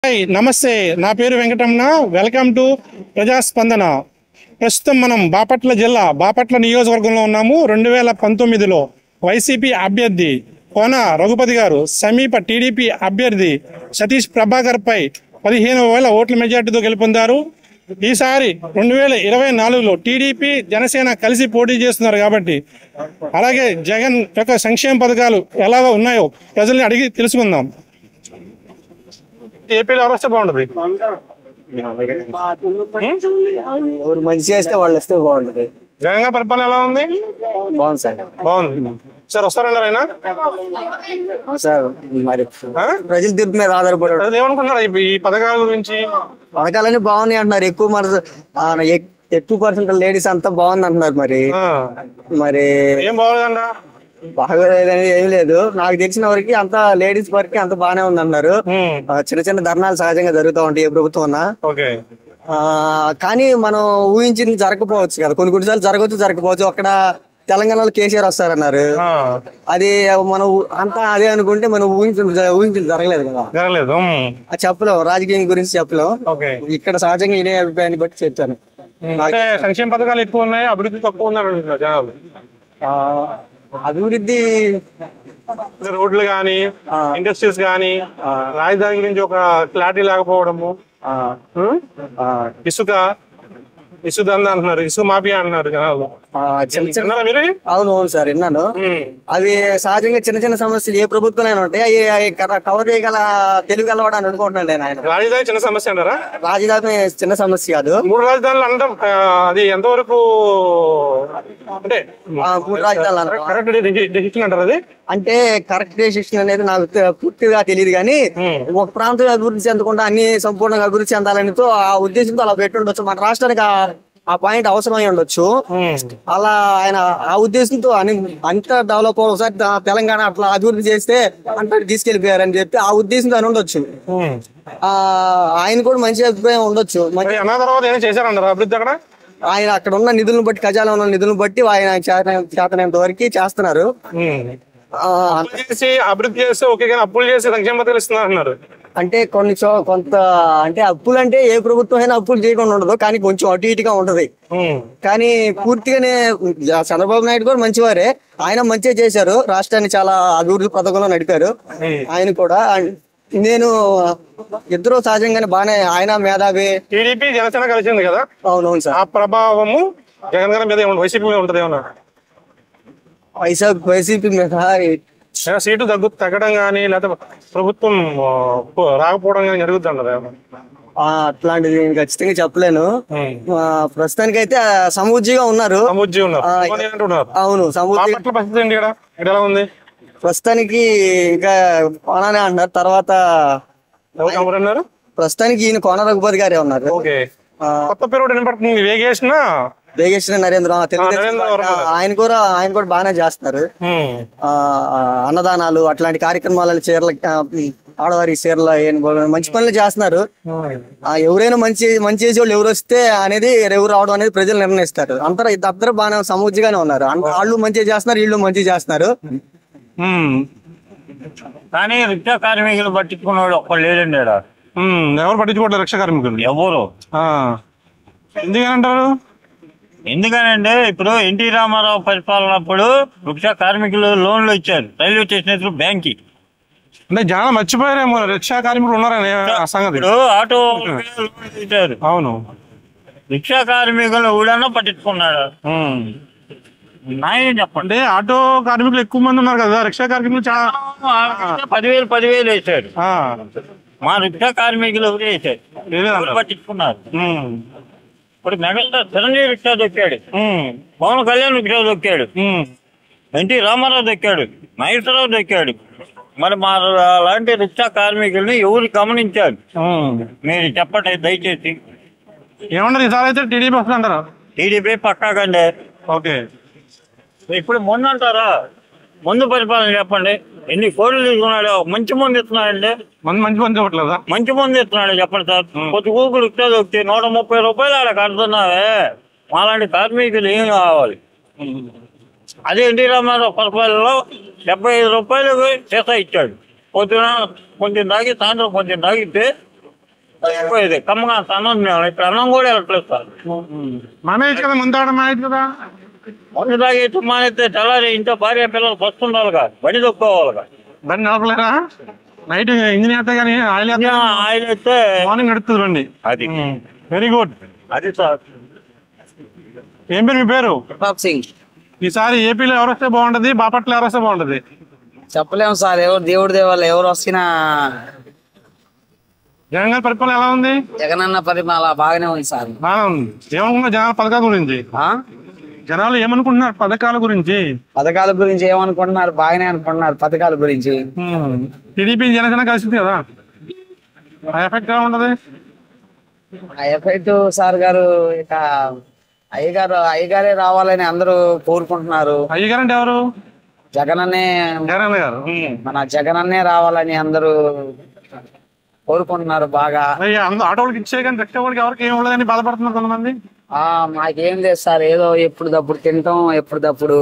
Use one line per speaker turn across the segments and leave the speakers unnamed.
Hi నమస్తే నా పేరు వెంకటరమణ వెల్కమ్ టు ప్రజాస్పందన ప్రస్తుతం మనం బాపట్ల జిల్లా బాపట్ల నియోజకవర్గంలో ఉన్నాము రెండు వేల పంతొమ్మిదిలో వైసీపీ అభ్యర్థి కోన రఘుపతి గారు సమీప టీడీపీ అభ్యర్థి సతీష్ ప్రభాకర్ పై పదిహేను వేల ఓట్ల మెజార్టీతో గెలుపొందారు ఈసారి రెండు వేల ఇరవై నాలుగులో టీడీపీ జనసేన కలిసి పోటీ చేస్తున్నారు కాబట్టి అలాగే జగన్ యొక్క సంక్షేమ పథకాలు ఎలాగ ఉన్నాయో ప్రజల్ని అడిగి తెలుసుకుందాం ఏపీలో ఎవరు వస్తే బాగుంటుంది
ఎవరు మంచి చేస్తే వాళ్ళు వస్తే బాగుంటది
జగన్ గారి పరిపాలన ఎలా ఉంది
బాగుంది సార్
బాగుంది సార్ వస్తారంటారు ఆయన
సార్ మరి
ఆ?
ప్రజల తీర్పు మీద ఆధారపడి
అది ఏమనుకుంటున్నారు ఈ- ఈ పథకాల గురించి
పథకాలన్నీ బాగున్నాయి అంటున్నారు ఎక్కువ మరి ఆ, ఎక్- ఎక్కువ పర్సెంట్ లేడీస్ అంతా బాగుంది అంటున్నారు మరి
ఆ,
మరి
ఏం బాగోలేదంట
బాగోలేదని ఏం లేదు నాకు తెలిసిన వరకు అంత లేడీస్ వరకు అంత బాగానే ఉంది అన్నారు
ఉమ్,
ఆ, చిన్న చిన్న ధర్నాలు సహజంగా జరుగుతూ ఉంటాయి ఏ ప్రభుత్వం ఉన్నా
ఓకే
ఆ, కానీ మనం ఊహించింది జరగకపోవచ్చు కదా కొన్ని కొన్నిసార్లు జరగవచ్చు జరగకపోవచ్చు అక్కడ తెలంగాణలో కేసీఆర్ వస్తారన్నారు
ఆ,
అది మనం ఊ- అంతా అదే అనుకుంటే మనం ఊహించింది ఊహించింది జరగలేదు కదా
జరగలేదు ఉమ్,
అది చెప్పలేం రాజకీయం గురించి చెప్పలేం
ఓకే
ఇక్కడ సహజంగా ఇదే అభిప్రాయాన్ని బట్టి చెప్తాను
అంటే సంక్షేమ పథకాలు ఎక్కువ ఉన్నాయి అభివృద్ధి తక్కువ ఉందని అంటున్నారు జనాలు
ఆ, అభివృద్ధి
అంటే రోడ్లు కానీ ఇండస్ట్రీస్ కానీ రాజధాని గురించి ఒక క్లారిటీ లేకపోవడము
ఆ,
ఉమ్,
ఆ,
ఇసుక ఇసుక దంద అంటున్నారు ఇసుక మాఫియా అంటున్నారు జనాలు
ఆ, చిన్న చిన్న
విన్నారా మీరు
అవును అవును సార్ విన్నాను
ఉమ్,
అవి సహజంగా చిన్న చిన్న సమస్యలు ఏ ప్రభుత్వంలో ఉంటాయి అవి అవి కర- కవర్ చేయగల తెలుగు గలవాడని అనుకుంటున్నాను నేను ఆయన
రాజధాని చిన్న సమస్య అంటారా
రాజధాని చిన్న సమస్య కాదు
మూడు రాజధానులు అనడం ఆ, అది ఎంతవరకు అంటే
ఆ, మూడు రాజధానులు అన్నారు.
కరెక్ట్ డెసిషన్ అంటారు అది
అంటే కరెక్ట్ డెసిషన్ అనేది నాకు తె- పూర్తిగా తెలియదు కానీ ఒక ప్రాంతం అభివృద్ధి చెందకుండా అన్ని సంపూర్ణంగా అభివృద్ధి చెందాలనితో ఆ ఉద్దేశంతో అలా పెట్టుండొచ్చు మన రాష్ట్రానికి ఆ- ఆ పాయింట్ అవసరమై ఉండొచ్చు అలా ఆయన ఆ ఉద్దేశంతో అని అంత డెవలప్ ఒకసారి త- తెలంగాణ అట్లా అభివృద్ధి చేస్తే అంత తీసుకెళ్లిపోయారని చెప్పి ఆ ఉద్దేశంతో అని ఉండొచ్చు ఆ ఆయన కూడా మంచి అభిప్రాయం ఉండొచ్చు మంచి-
మరి అన్న తర్వాత ఏమైనా చేశారంటారు అభివృద్ధి అక్కడ
ఆయన అక్కడ ఉన్న నిధులను బట్టి ఖజానా ఉన్న నిధులను బట్టి ఆయన చేతన- చేతనంత వరకు చేస్తున్నారు ఆ,
అప్పులు చేసి అభివృద్ధి చేస్తే ఓకే కానీ అప్పులు చేసి సంక్షేమ పథకాలు ఇస్తున్నారు అన్నారు
అంటే కొన్ని చో కొంత అంటే అప్పులు అంటే ఏ ప్రభుత్వం అయినా అప్పులు చేయకుండా ఉండదు కానీ కొంచెం అటు ఇటుగా ఉంటది కానీ పూర్తిగానే జ- చంద్రబాబు నాయుడు కూడా మంచివారే ఆయన మంచిగా చేశారు రాష్ట్రాన్ని చాలా అభివృద్ధి పథకంలో నడిపారు ఆయన కూడా అండ్ నేను ఇద్దరు సహజంగానే బాగానే ఆయన మేధావి
టీడీపీ జనసేన కలిసింది కదా
అవునవును సార్
ఆ ప్రభావము జగన్ గారి మీద ఏమన్నా వైసీపీ మీద ఉంటుంది ఏమన్నా
వైసీపీ వైసీపీ మీద
ఏమైనా సీటు తగ్గు తగ్గడం కానీ లేకపోతే ప్రభుత్వం ఆ, పో- రాకపోవడం కానీ జరుగుతుంది అంటారు ఏమన్నా?
ఆ, అట్లాంటిది నేను ఖచ్చితంగా చెప్పలేను
ఉమ్.
ఆ, ప్రస్తుతానికైతే ఆ, సమృద్ధిగా ఉన్నారు
సముజ్జి ఉన్నారు
ఆ,
పోనీ అంటున్నారు
అవును సమృద్ధి
బాపట్ల పరిస్థితి ఏంటి ఇక్కడ ఇక్కడ ఎలా ఉంది
ప్రస్తుతానికి ఇంకా కోనానే అంటున్నారు తర్వాత
ఎవరు ఎవరు అన్నారు
ప్రస్తుతానికి ఈయన కోన రఘుపతి గారే ఉన్నారు
ఓకే
ఆ,
కొత్త పేరు ఒకటి వినపడుతుంది వేగేసిన
దేగేశ్వర నరేంద్ర తెలుగుదేశం
నరేంద్ర
పార్టీ,
వర్మ.
ఆయన కూడా ఆయన కూడా బాగానే చేస్తారు ఆ, ఆ, అన్నదానాలు అట్లాంటి కార్యక్రమాలను చీరల ఆ, ఆడవారి చీరల ఏం బోల- మంచి పనులు చేస్తున్నారు ఆ, ఎవరైనా మంచి మంచి చేసే వాళ్ళు ఎవరు వస్తే అనేది ఎవరు రావడం అనేది ప్రజలు నిర్ణయిస్తారు అందరూ ఇద్దరు బాగానే సమృద్ధిగానే ఉన్నారు అంత- వాళ్ళు మంచిగా చేస్తున్నారు వీళ్ళు మంచిగా చేస్తున్నారు
కానీ రిక్షా కార్మికులు పట్టించుకున్నాడు ఒక్కడు లేడండి ఈడ.
ఎవరు పట్టించుకోవట్లేదు రక్షా కార్మికులు
ఎవరు
ఆ. ఎందుకనంటారు
ఎందుకనంటే ఇప్పుడు ఎన్టీ రామారావు పరిపాలన అప్పుడు రిక్షా కార్మికులు లోన్లు ఇచ్చారు రైల్వే స్టేషన్ ఎదురు బ్యాంక్
అంటే జనం మర్చిపోయారేమో రిక్షా కార్మికులు ఉన్నారని ఆ సంగతి
ఇప్పుడు ఆటో లోన్లు ఇచ్చారు
అవును
రిక్షా కార్మికులు ఊడన్నా పట్టించుకున్నాడు నాయన చెప్పండి
అంటే ఆటో కార్మికులు ఎక్కువ మంది ఉన్నారు కదా రిక్షా కార్మికులు చాలా
పదివేలు పదివేలు వేసాడు
ఆ.
మా రిక్షా కార్మికులు ఎవరు వేసారు
లేదంటారు.
ఎవరు పట్టించుకున్నారు
ఉమ్.
ఇప్పుడు మెగాస్టార్ చిరంజీవి రిక్షా దొక్కాడు
ఉమ్.
పవన్ కళ్యాణ్ రిక్షా దొక్కాడు
ఉమ్.
ఎన్టీ రామారావు దొక్కాడు నాగేశ్వరరావు దొక్కాడు మరి మా లాంటి రిక్షా కార్మికుల్ని ఎవరు గమనించారు
ఉమ్.
మీరు చెప్పండి దయచేసి
ఏమన్నారు ఈసారి అయితే టీడీపీ వస్తుంది అంటారా
టీడీపీ పక్కాకండి
ఓకే
ఇప్పుడు ముందు అంటారా ముందు పరిపాలన చెప్పండి ఎన్ని కోట్లు తీసుకున్నాడు మంచి మంది ఇస్తున్నాడండి
మంది మంచి పని చెప్పట్లేదా
మంచి మంది ఇస్తున్నాడు చెప్పండి సార్ కొద్ది కూకులు ఇస్తే దొక్కితే నూట ముప్పై రూపాయలు ఆడ కడుతున్నావే మాలాంటి కార్మికులు ఏం కావాలి అదే ఎన్టీ రామారావు పరిపాలనలో డెబ్బై ఐదు రూపాయలు చేసా ఇచ్చాడు పొద్దున కొంచెం తాగి సాయంత్రం కొంచెం తాగితే అయిపోయేది కమ్మగా అన్నం తినేవాళ్ళం. ఇప్పుడు అన్నం కూడా వెళ్ళట్లేదు సార్
మానేయచ్చు కదా ముందు ఆడ మానేయచ్చు కదా
మందు తాగి ఇటు మానేస్తే తెల్లారి ఇంట్లో భార్య పిల్లలు బస్సు ఉండాలిగా బండి తొక్కోవాలిగా
బండి నడపలేరా నైట్ ఇంజిన్ వేస్తే కానీ ఆయిల్ వేస్తే
ఆయన అయితే
మార్నింగ్ నడుస్తుంది బండి
అది
వెరీ గుడ్
అది సార్
ఏం పేరు మీ పేరు
ప్రతాప్ సింగ్
ఈసారి ఏపీలో ఎవరు వస్తే బాగుంటది బాపట్ల ఎవరు వస్తే బాగుంటది
చెప్పలేము సార్ ఎవరు దేవుడి దేవాళ్ళు ఎవరు వస్తున్నా
జగన్ గారి పరిపాలన ఎలా ఉంది
జగనన్న పరిపాలన బాగానే ఉంది సార్
బాగా ఉంది ఏమనుకున్నారు జనాల పథకాల గురించి
ఆ?
జనాలు ఏమనుకుంటున్నారు పథకాల గురించి
పథకాల గురించి ఏమనుకుంటున్నారు బాగానే అనుకుంటున్నారు పథకాల గురించి
టీడీపీ జనసేన కలిసింది కదా ఆ ఎఫెక్ట్ ఎలా ఉంటది
ఆ ఎఫెక్ట్ సార్ గారు ఇక అయ్యగారు అయ్యగారే రావాలని అందరూ కోరుకుంటున్నారు
అయ్యగారు అంటే ఎవరు
జగనన్నే
జగన్ గారు
మన జగనన్నే రావాలని అందరూ కోరుకుంటున్నారు బాగా
అయ్యా అందరూ ఆటోలకి ఇచ్చే కానీ రిక్షా వాళ్ళకి ఎవరికి ఏం ఉండదని బాధపడుతున్నారు కొంతమంది
ఆ మాకేం లేదు సార్ ఏదో ఎప్పుడు తప్పుడు తింటాం ఎప్పుడు తప్పుడు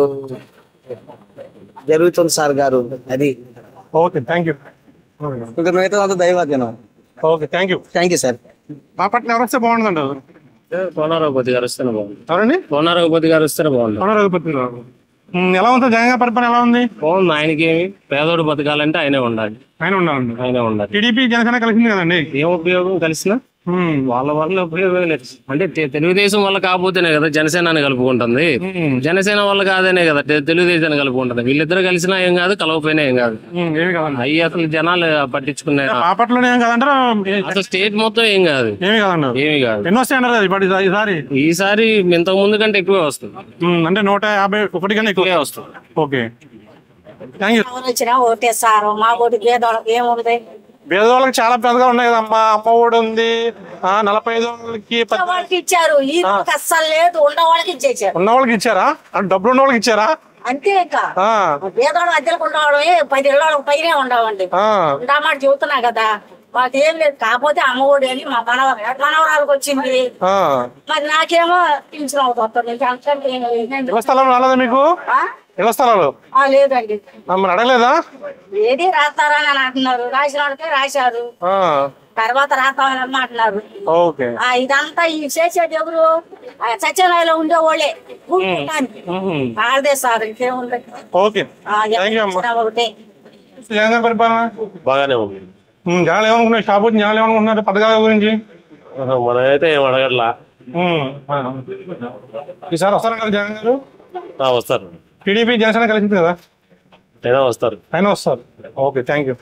జరుగుతుంది సార్ గారు అది
ఓకే థ్యాంక్ యూ
ఇంకా మిగతా అంతా దైవాధీనం
okay thank you
thank you sir
Bapatla ఎవరు వస్తే బాగుంటుందండి
కోనారఘుపతి గారు వస్తేనే బాగుంది
ఎవరండి
కోనారఘుపతి గారు వస్తేనే బాగుంది
కొన రఘుపతి గారు ఉమ్, ఎలా ఉంది జగన్ గారి పరిపాలన ఎలా ఉంది
బాగుంది ఆయనకి ఏమి పేదోడు బతకాలంటే ఆయనే ఉండాలి
ఆయన ఉండాలండి
ఆయనే ఉండాలి
టీడీపీ జనసేన కలిసింది కదండి
ఏం ఉపయోగం కలిసిన
ఉమ్,
వాళ్ళ వల్ల ఉపయోగం లేదు అంటే తె- తెలుగుదేశం వల్ల కాకపోతేనే కదా జనసేనని కలుపుకుంటుంది
ఉమ్,
జనసేన వల్ల కాదనే కదా తె- తెలుగుదేశాన్ని కలుపుకుంటుంది వీళ్ళిద్దరు కలిసినా ఏం కాదు కలవపోయినా ఏం కాదు
ఉమ్, ఏమి కదండి
అయ్యి అసలు జనాలు పట్టించుకునే
బాపట్లోనే ఏం కదంటారా ఏ-
అసలు స్టేట్ మొత్తం ఏం కాదు
ఏమి కదండి
ఏమి కాదు
ఎన్ని వస్తాయి అంటారు ఇప్పుడు ఈసారి- ఈసారి
ఈసారి ఇంతకు ముందు కంటే ఎక్కువే వస్తుంది
ఉమ్, అంటే నూట యాభై ఒకటి కన్నా ఎక్కువ
ఎక్కువే వస్తుంది
ఓకే థ్యాంక్ యూ
ఎవరు వచ్చినా ఓటే సారు మా ఓటు పేదవాళ్ళకి ఏముంది
పేదవాళ్ళకి చాలా పెద్దగా ఉన్నాయి కదమ్మా అమ్మ ఒడి ఉంది ఆ నలభై ఐదు వాళ్ళకి పది-
వాళ్ళకి ఇచ్చారు ఈ అస్సలు లేదు ఉన్న వాళ్ళకి ఇచ్చేసారు
ఉన్న వాళ్ళకి ఇచ్చారా అంటే డబ్బులు ఉన్న వాళ్ళకి ఇచ్చారా
అంతే ఇంకా
ఆ,
పేదవాళ్ళు అద్దెలకు ఉండవడమే పది ఇళ్ళకి పైనే ఉండవండి
ఆ,
ఉండమాట చెబుతున్నా కదా మాకు ఏం లేదు కాకపోతే అమ్మ ఒడి అని మా మనవ మనవరాలకు వచ్చింది
ఆ.
మరి నాకేమో పింఛన్ అవుతుంది అంతకంటే ఏం లేదు.
ఇళ్ల స్థలాలు రాలేదా మీకు
ఆ?
ఇళ్ల స్థలాలు
ఆ, లేదండి
నమ్మని అడగలేదా
ఏది రాస్తారని అని అంటున్నారు రాసిన వాళ్ళకే రాశారు
ఆ,
తర్వాత రాస్తామని అంటున్నారు
ఓకే
ఆ ఇదంతా ఈ చేసేది ఎవరు ఆ సత్యనారాయణ ఉండేవాళ్ళే ఊరుకుంటానికి.
ఉహుం.
వాళ్ళదే సార్ ఇంకేముంది
ఓకే
ఆ,
థ్యాంక్ యూ అమ్మా
ఎవరిచ్చినా ఒకటే
జగన్ గారి పరిపాలన
బాగానే ఉంది
ఉమ్, జనాలు ఏమనుకున్నారు షాప్ వచ్చి జనాలు ఏమనుకుంటున్నారు పథకాల గురించి
మనమైతే ఏం అడగట్లా
ఉమ్, ఆ. ఈసారి వస్తారంటారు జగన్ గారు
వస్తారు
టీడీపీ జనసేన కలిసింది కదా
అయినా వస్తారు
ఆయన వస్తారు ఓకే థ్యాంక్ యూ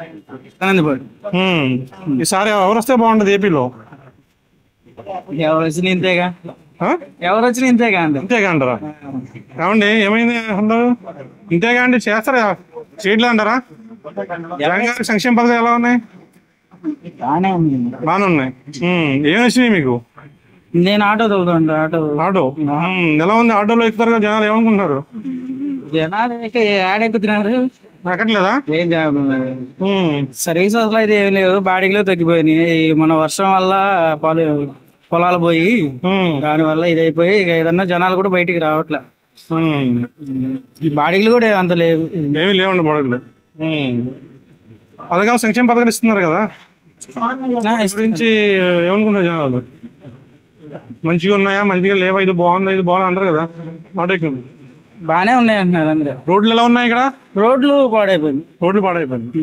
ఉమ్, ఈసారి ఎవరు వస్తే బాగుంటుంది ఏపీలో
ఎవరు వచ్చిన ఇంతేగా
ఆ?
ఎవరు వచ్చిన ఇంతేగా అండి
ఇంతేగా అంటారా ఏమండి ఏమైంది అందరూ ఇంతేగా అండి చేస్తారా సీట్లు అంటారా జగన్ గారి సంక్షేమ పథకాలు ఎలా ఉన్నాయి
బాగానే ఉంది
బాగానే ఉన్నాయి ఉమ్, ఏం వచ్చినాయి మీకు
నేను ఆటో తోలుతాండి ఆటో
ఆటో ఉమ్, ఎలా ఉంది ఆటోలో ఎక్కుతారు కదా జనాలు ఏమనుకుంటున్నారు
జనాలు ఆడెక్కుతున్నారు
ఎక్కట్లేదా
ఏం
ఉమ్,
సర్వీస్ అసలు అయితే ఏం లేవు బాడీలో తగ్గిపోయినాయి ఈ మన వర్షం వల్ల పొల పొలాలు పోయి
ఉమ్,
దాని వల్ల ఇదైపోయి ఇక ఏదన్నా జనాలు కూడా బయటికి రావట్లే
ఉమ్.
ఈ బాడీలు కూడా అంత లేవు
ఏమీ లేవండి బొడగలు పథకాలు సంక్షేమ పథకాలు ఇస్తున్నారు కదా దాని గురించి ఏమనుకుంటారు జనాలు మంచిగా ఉన్నాయా మంచిగా లేవా ఇది బాగుందా ఇది బాగుంది అంటారు కదా ఆటో ఎక్కువ
బాగానే ఉన్నాయి అంటున్నారు అందరూ
రోడ్లు ఎలా ఉన్నాయి ఇక్కడ
రోడ్లు పాడైపోయింది
రోడ్లు పాడైపోయింది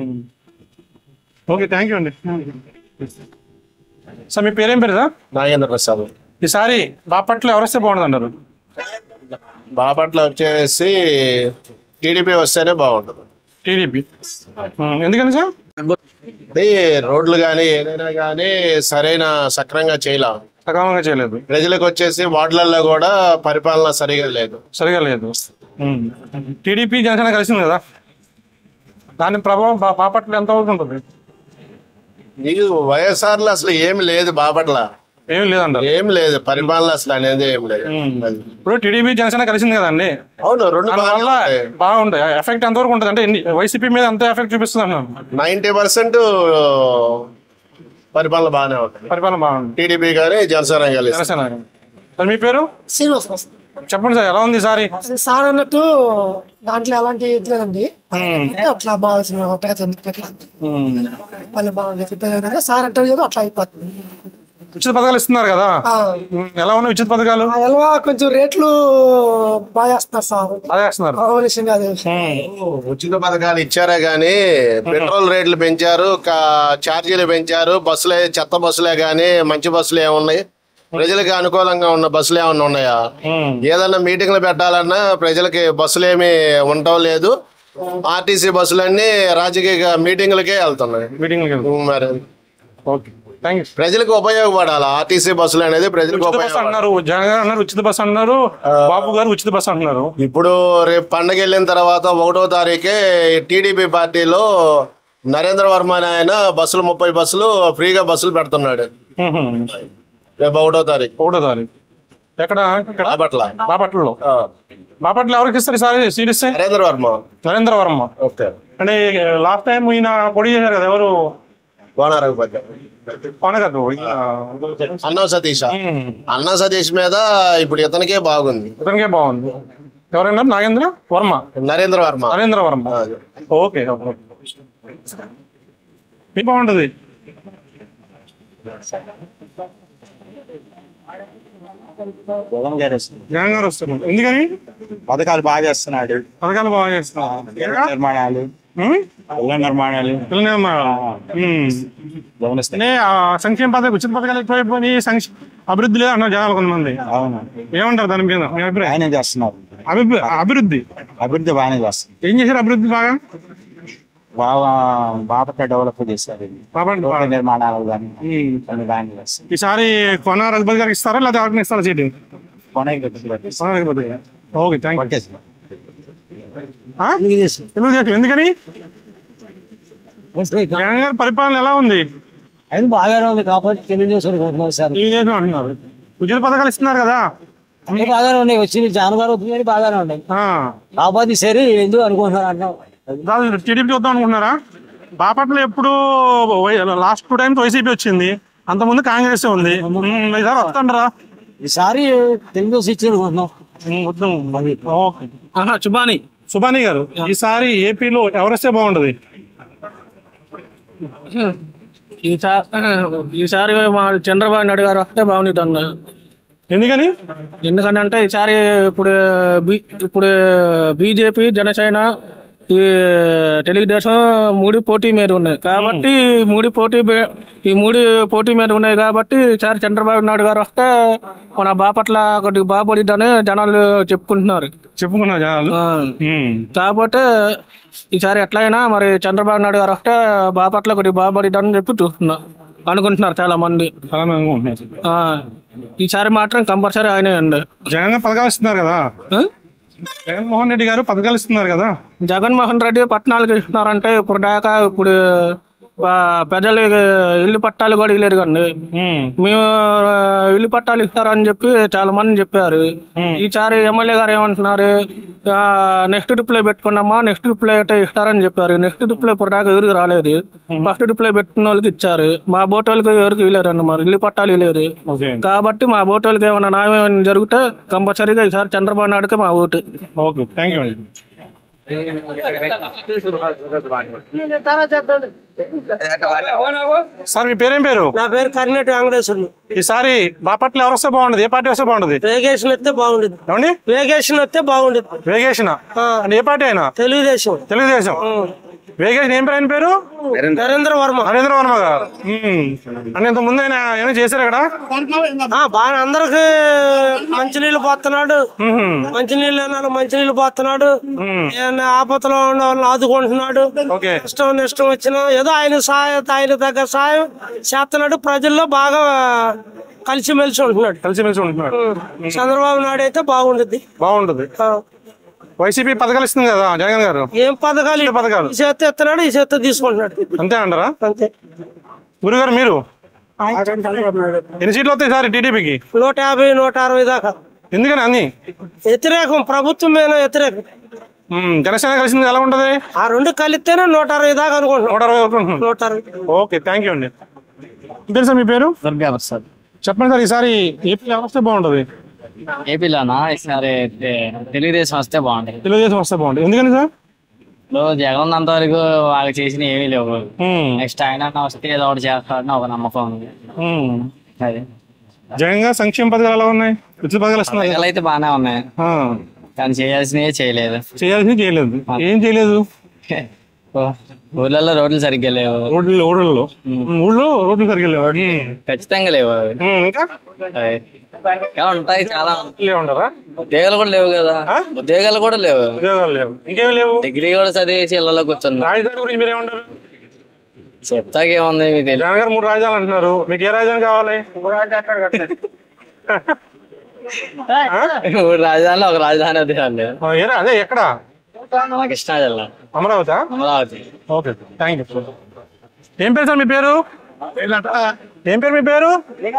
ఓకే థ్యాంక్ యూ అండి సార్ మీ పేరేం పేరు సార్
నాగేంద్ర ప్రసాద్
ఈసారి బాపట్ల ఎవరు వస్తే బాగుంటుంది అంటారు
బాపట్ల వచ్చేసి టీడీపీ వస్తేనే బాగుంటుంది
టీడీపీ ఎందుకని సార్
అది రోడ్లు కానీ ఏదైనా కానీ సరైన సక్రంగా చేయలేం
సకాలంగా చేయలేదు
ప్రజలకు వచ్చేసి వార్డులలో కూడా పరిపాలన సరిగా లేదు
సరిగా లేదు టీడీపీ జనసేన కలిసింది కదా దాని ప్రభావం బా- బాపట్ల ఎంత వరకు ఉంటుంది
నీకు వైఎస్ఆర్ లో అసలు ఏమి లేదు బాపట్ల
ఏమీ లేదంటారు
ఏం లేదు పరిపాలన అసలు అనేది ఏం లేదు అది.
ఇప్పుడు టీడీపీ జనసేన కలిసింది కదండి
అవును రెండు
దానివల్ల బాగుంటాయి ఎఫెక్ట్ ఎంతవరకు ఉంటుంది అంటే ఎన్ని వైసీపీ మీద ఎంత ఎఫెక్ట్ చూపిస్తుంది అన్నాను
నైన్టీ పర్సెంట్ పరిపాలన బాగానే ఉంటుంది
పరిపాలన బాగుంది
టీడీపీ కానీ జనసేన కలిసి
జనసేన మరి మీ పేరు
శ్రీనివాసం
చెప్పండి సార్ ఎలా ఉంది ఈసారి
సార్ అన్నట్టు దాంట్లో ఎలాంటి ఇది లేదండి అంటే అట్లా బాగా పేద ఇట్లా మళ్ళీ బాగా చెప్పే విధంగా సార్ అంటే ఏదో అట్లా అయిపోతుంది
ఉచిత పథకాలు ఇస్తున్నారు కదా
ఆ,
ఉమ్, ఎలా ఉన్నాయి ఉచిత పథకాలు
ఆ ఎలవా కొంచెం రేట్లు బాగా వేస్తున్నారు సార్
అదే వేస్తున్నారు
అవును విషయంగా అదే
ఉచిత పథకాలు ఇచ్చారే గానీ పెట్రోల్ రేట్లు పెంచారు కా- ఛార్జీలు పెంచారు బస్సులే చెత్త బస్సులే గానీ మంచి బస్సులు ఏమున్నాయి ప్రజలకు అనుకూలంగా ఉన్న బస్సులు ఏమన్నా ఉన్నాయా ఏదన్నా మీటింగ్లు పెట్టాలన్నా ప్రజలకి బస్సులు ఏమి ఉండటం లేదు ఆర్టీసీ బస్సులన్నీ రాజకీయ మీటింగ్లకే వెళ్తున్నాయి
మీటింగ్
మరి
ఓకే థ్యాంక్ యూ
ప్రజలకు ఉపయోగపడాలి ఆర్టీసీ బస్సులు అనేది ప్రజలకు
ఉచిత బస్సు
ఉపయోగపడాలి
అన్నారు జగన్ గారు అన్నారు ఉచిత బస్సు అన్నారు బాబు గారు ఉచిత బస్సు అంటున్నారు
ఇప్పుడు రేపు పండగ వెళ్ళిన తర్వాత ఒకటో తారీఖే టీడీపీ పార్టీలో నరేంద్ర వర్మ అనే ఆయన బస్సులు ముప్పై బస్సులు ఫ్రీగా బస్సులు పెడుతున్నాడు
ఉహుం.
రేపు ఒకటో తారీఖు
ఒకటో తారీఖు ఎక్కడ ఇక్కడ
బాపట్ల
బాపట్లలో
ఆ.
బాపట్ల ఎవరికి ఇస్తారు ఈసారి సీట్ ఇస్తే
నరేంద్ర వర్మ
నరేంద్ర వర్మ
ఓకే
అంటే లాస్ట్ టైం ఈయన పొడి చేశారు కదా ఎవరు
కోనారఘుపతి
కొనగదు
అన్నా సతీష్ అన్నా సతీష్ మీద ఇప్పుడు ఇతనికే బాగుంది
ఇతనికే బాగుంది ఎవరైనా నాగేంద్ర వర్మ
నరేంద్ర వర్మ
నరేంద్ర వర్మ ఓకే ఓకే మీ బాగుంటది జగన్ గారు వస్తారు ఎందుకని
పథకాలు బాగా చేస్తున్నాడు
పథకాలు బాగా చేస్తున్నారు
ఇళ్ల నిర్మాణాలు
ఉం?
ఇళ్ల నిర్మాణాలు
పిల్లలు ఏమన్నా? ఉం.
గమనిస్తాయి
అనే ఆ సంక్షేమ పథకం ఉచిత పథకాలు ఎక్కువైపోయి సంక్ష అభివృద్ధి లేదు అన్నారు జనాలు కొంతమంది
అవును
ఏమంటారు దాని మీద మీ అభిప్రాయం
బాగానే చేస్తున్నారు
అభివృద్ధి అభివృద్ధి
అభివృద్ధి బాగానే చేస్తుంది
ఏం చేశారు అభివృద్ధి బాగా
బాగా బాపట్ల డెవలప్ చేశారు
బాపట్ల
రోడ్ల నిర్మాణాలు కానీ
ఉం.
అన్ని బాగానే చేస్తారు
ఈసారి కొన రఘుపతి గారికి ఇస్తారా లేదా ఎవరికి ఇస్తారా సీటు
కొనకి
కొన రఘుపతి గారు ఓకే థ్యాంక్ యూ
కొట్టేసి
తెలుగుదేశం ఎందుకని జగన్ గారి పరిపాలన ఎలా ఉంది
అది బాగానే ఉంది కాబట్టి తెలుగుదేశం సార్
తెలుగుదేశం అంటున్నారు ఉచిత పథకాలు ఇస్తున్నారు కదా
అన్ని బాగానే ఉన్నాయి వచ్చింది జాన్ గారు వచ్చింది బాగానే ఉన్నాయి
ఆ.
కాకపోతే సరే ఎందుకు అనుకుంటున్నారు అన్నాం
దాదాపు టీడీపీ చూద్దాం అనుకుంటున్నారా బాపట్ల ఎప్పుడు లాస్ట్ టూ టైమ్స్ వైసీపీ వచ్చింది అంతకుముందు కాంగ్రెస్ ఉంది ఉమ్, ఈసారి వస్తుండరా
ఈసారి తెలుగుదేశం ఇచ్చింది అనుకుంటున్నాం
మొత్తం ఓకే సుబాని సుబాని గారు ఈసారి ఏపీలో ఎవరిస్తే బాగుంటది
ఈసారి ఈసారి మా చంద్రబాబు నాయుడు గారు వస్తే బాగుంది అన్న
ఎందుకని
ఎందుకంటే ఈసారి ఇప్పుడు బి- ఇప్పుడు బీజేపీ జనసేన ఈ తెలుగుదేశం మూడు పోటీ మీద ఉన్నాయి కాబట్టి ఈ మూడు పోటీ మీ- ఈ మూడు పోటీ మీద ఉన్నాయి కాబట్టి ఈసారి చంద్రబాబు నాయుడు గారు వస్తే మన బాపట్ల కొద్దిగా బాగుపడిద్దని జనాలు చెప్పుకుంటున్నారు
చెప్పుకున్నా జనాలు
ఆ.
ఉమ్.
కాకపోతే ఈసారి ఎట్లయినా మరి చంద్రబాబు నాయుడు గారు వస్తే బాపట్ల కొద్దిగా బాగుపడిద్దని చెప్పి చూస్తున్నా అనుకుంటున్నారు చాలా మంది
చాలా మంది అనుకుంటున్నారు.
ఆ, ఈసారి మాత్రం కంపల్సరీ ఆయనే అండి
జగన్ గారు పథకాలు ఇస్తున్నారు కదా
ఆ?
జగన్మోహన్ రెడ్డి గారు పథకాలు ఇస్తున్నారు కదా
జగన్మోహన్ రెడ్డి పట్టణాలకు ఇస్తున్నారంటే ఇప్పుడు దాకా ఇప్పుడు ఆ, ప్రజలు ఇల్లు పట్టాలు కూడా ఇవ్వలేదు కండి మేము ఆ, ఇల్లు పట్టాలు ఇస్తారని చెప్పి చాలా మంది చెప్పారు ఈసారి ఎమ్మెల్యే గారు ఏమంటున్నారు నెక్స్ట్ రిప్లై పెట్టుకున్నామా నెక్స్ట్ రిప్లై అయితే ఇస్తారని చెప్పారు నెక్స్ట్ రిప్లై ఇప్పుడు దాకా ఎవరికి రాలేదు ఫస్ట్ రిప్లై పెట్టుకున్న వాళ్ళకి ఇచ్చారు మా బోటోళ్ళకి ఎవరికి ఇవ్వలేరు మరి ఇల్లు పట్టాలు ఇవ్వలేరు
ఓకే
కాబట్టి మా బోటోళ్ళకి ఏమైనా న్యాయం ఏమైనా జరిగితే కంపల్సరీగా ఈసారి చంద్రబాబు నాయుడుకి మా ఓటు
ఓకే థ్యాంక్ యూ అండి సార్ మీ పేరేం పేరు
నా పేరు కరినట్టు వెంకటేశ్వరులు
ఈసారి బాపట్ల ఎవరు వస్తే బాగుంటది ఏ పార్టీ వస్తే బాగుంటది
వేగేషన్ వస్తే బాగుండేది
ఏమండి
వేగేషన్ వస్తే బాగుండేది
వేగేషన్ అంటే ఏ పార్టీ అయినా
తెలుగుదేశం
తెలుగుదేశం వేగేషన్ ఏం పేరు ఆయన పేరు
నరేంద్ర వర్మ
నరేంద్ర వర్మ గారు ఉమ్. అంటే ఇంత ముందు ఆయన ఏమైనా చేశారు ఇక్కడ
ఆ, బాగా అందరికి మంచినీళ్ళు పోతున్నాడు మంచినీళ్ళు లేని మంచినీళ్ళు పోతున్నాడు ఏమన్నా ఆపదలో ఉన్న వాళ్ళని ఆదుకుంటున్నాడు
ఓకే
ఇష్టం ఇష్టం వచ్చినా ఏదో ఆయన సాయం ఆయన దగ్గర సాయం చేస్తున్నాడు ప్రజల్లో బాగా కలిసిమెలిసి ఉంటున్నాడు
కలిసిమెలిసి ఉంటున్నాడు
చంద్రబాబు నాయుడు అయితే బాగుండేది
బాగుంటది వైసీపీ పథకాలు ఇస్తుంది కదా జగన్ గారు
ఏం పథకాలు
ఏ పథకాలు
ఈ చేత ఎత్తున్నాడు ఈ చేత తీసుకుంటున్నాడు
అంతే అంటారా
అంతే
గురుగారు మీరు ఎన్ని సీట్లు వస్తాయి సార్ టీడీపీకి
నూట యాభై నూట అరవై దాకా
ఎందుకని అన్ని
వ్యతిరేకం ప్రభుత్వం మీద వ్యతిరేకం
ఉమ్, జనసేన కలిసింది ఎలా ఉంటది
ఆ రెండు కలిస్తేనే నూట అరవై దాకా అనుకుంటున్నాం
నూట అరవై వరకు ఉంటుంది.
నూట అరవై
ఓకే థ్యాంక్ యూ అండి తెలుసా మీ పేరు చెప్పండి సార్ ఈసారి ఏపీ ఎవరు వస్తే బాగుంటది
ఏపీలోనా ఈసారి తె- తెలుగుదేశం వస్తే బాగుంటుంది
తెలుగుదేశం వస్తే బాగుంటుంది ఎందుకని సార్
ఇప్పుడు జగన్ ఉన్నంత వరకు వాళ్ళు చేసిన ఏమీ లేవు నెక్స్ట్ ఆయన వస్తే ఏదో ఒకటి చేస్తాడని ఒక నమ్మకం ఉంది అది
జగన్ గారు సంక్షేమ పథకాలు ఎలా ఉన్నాయి ఉచిత పథకాలు ఇస్తున్నారు
పథకాలు అయితే బాగానే ఉన్నాయి
ఆ,
కానీ చేయాల్సినవి చేయలేదు
చేయాల్సింది చేయలేదు ఏం చేయలేదు
ఊర్లలో రోడ్లు సరిగ్గా లేవు
రోడ్లు ఊళ్ళలో ఊళ్ళో రోడ్లు సరిగ్గా లేవు
ఖచ్చితంగా లేవు అవి.
ఉమ్, ఇంకా
అవి. ఇంకా ఉంటాయి చాలా
ఉండరా
ఉద్యోగాలు కూడా లేవు కదా ఉద్యోగాలు కూడా లేవు
ఉద్యోగాలు లేవు ఇంకేం లేవు
డిగ్రీ కూడా చదివేసి ఇళ్ళలో కూర్చున్నా
రాజధాని గురించి మీరేమంటారు
చెప్తాకేముంది మీకు తెలియదు
జగన్ గారు మూడు రాజధానులు అంటున్నారు మీకు ఏ రాజధాని కావాలి
మూడు రాజధానిలో ఒక రాజధాని అదే అండి
ఆ, ఏరా అదే ఎక్కడ
మన కృష్ణా జిల్లా
Amaravati
Amaravati
okay thank you ఏం పేరు సార్ మీ పేరు ఏం పేరు మీ పేరు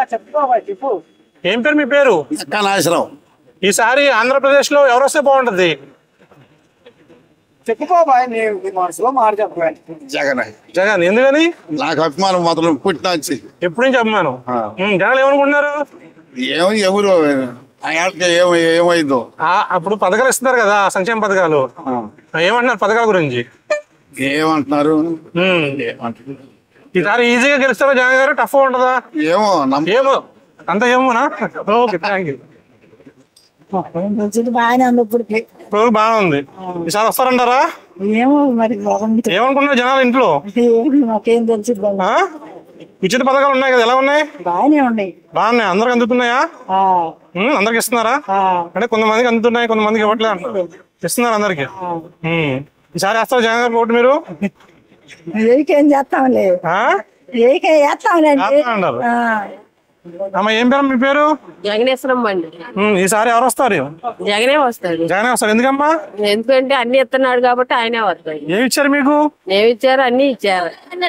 ఏం పేరు మీ పేరు
నాశనం
ఈసారి ఆంధ్రప్రదేశ్ లో ఎవరు వస్తే బాగుంటది
చెప్పుకోబాయ్ మనసులో మాట చెప్పాలి జగన్
జగన్ ఎందుకని
నాకు అభిమానం మాత్రం పుట్టినాచి
ఎప్పటి నుంచి అభిమానం ఉమ్, జనాలు ఏమనుకుంటున్నారు
ఏమో ఎవరు ఆయనకి ఏమో ఏమైందో
ఆ, అప్పుడు పథకాలు ఇస్తున్నారు కదా సంక్షేమ పథకాలు ఏమంటున్నారు పథకాల గురించి
ఏమంటున్నారు
ఉమ్. ఈసారి ఈజీగా గెలుస్తారా జగన్ గారు టఫ్ ఉంటుందా
ఏమో
ఏమో అంత ఏమోనా ఓకే థ్యాంక్ యూ
బాగానే ఉంది ఇప్పటికి
ఇప్పుడు బాగా ఉంది ఈసారి వస్తారంటారా
ఏమో మరి బాగుంది
ఏమనుకున్నారు జనాలు ఇంట్లో
మాకేం తెలిసి
ఆ? ఉచిత పథకాలు ఉన్నాయి కదా ఎలా ఉన్నాయి
బాగానే ఉన్నాయి
బాగున్నాయి అందరికి అందుతున్నాయా ఉమ్, అందరికి ఇస్తున్నారా అంటే కొంతమందికి అందుతున్నాయి కొంతమందికి ఇవ్వట్లేదు అంటున్నారు ఇస్తున్నారు అందరికి ఉమ్. ఈసారి వేస్తారు జగన్ గారు ఓటు మీరు
ఏకేం చేస్తాంలే
ఆ?
ఏకే చేస్తాంలేండి
చేస్తా అన్నారు. అమ్మ ఏం పేరు మీ పేరు
జగనేశ్వరం అండి
ఉమ్, ఈసారి ఎవరు వస్తారు
జగనే వస్తాడు
జగన్ వస్తారు ఎందుకమ్మా
ఎందుకంటే అన్ని ఇస్తున్నాడు కాబట్టి ఆయనే వస్తాడు
ఏమి ఇచ్చారు మీకు
ఏమి ఇచ్చారు అన్ని ఇచ్చారు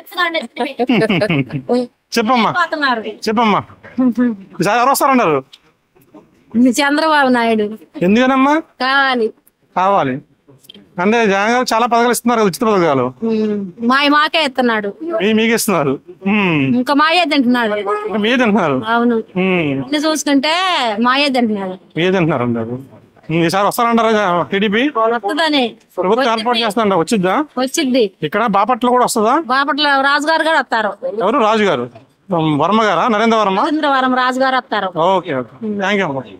చెప్పమ్మా చెప్పమ్మా ఈసారి ఎవరు వస్తారన్నారు
చంద్రబాబు నాయుడు
ఎందుకనమ్మా
కావాలి
కావాలి అంటే జగన్ గారు చాలా పథకాలు ఇస్తున్నారు కదా ఉచిత పథకాలు
మాయ మాకే ఇస్తున్నాడు
మీ- మీకు ఇస్తున్నారు ఉమ్.
ఇంకా మాయే తింటున్నాడు
ఇంకా మీరు తింటున్నారు
అవును
ఉమ్.
అన్ని చూసుకుంటే మాయే తింటున్నాడు
మీరు తింటున్నారు అన్నారు ఉమ్, ఈసారి వస్తారంటారా టీడీపీ
వస్తుందని
ప్రభుత్వం ఏర్పాటు చేస్తారంట వచ్చిద్దా
వచ్చింది
ఇక్కడ బాపట్ల కూడా వస్తుందా
బాపట్ల రాజుగారు కూడా వస్తారు
ఎవరు రాజు గారు ఉమ్, వర్మ గారా నరేంద్ర వర్మ
చంద్రవరం రాజుగారు వస్తారు
ఓకే ఓకే థ్యాంక్ యూ అమ్మా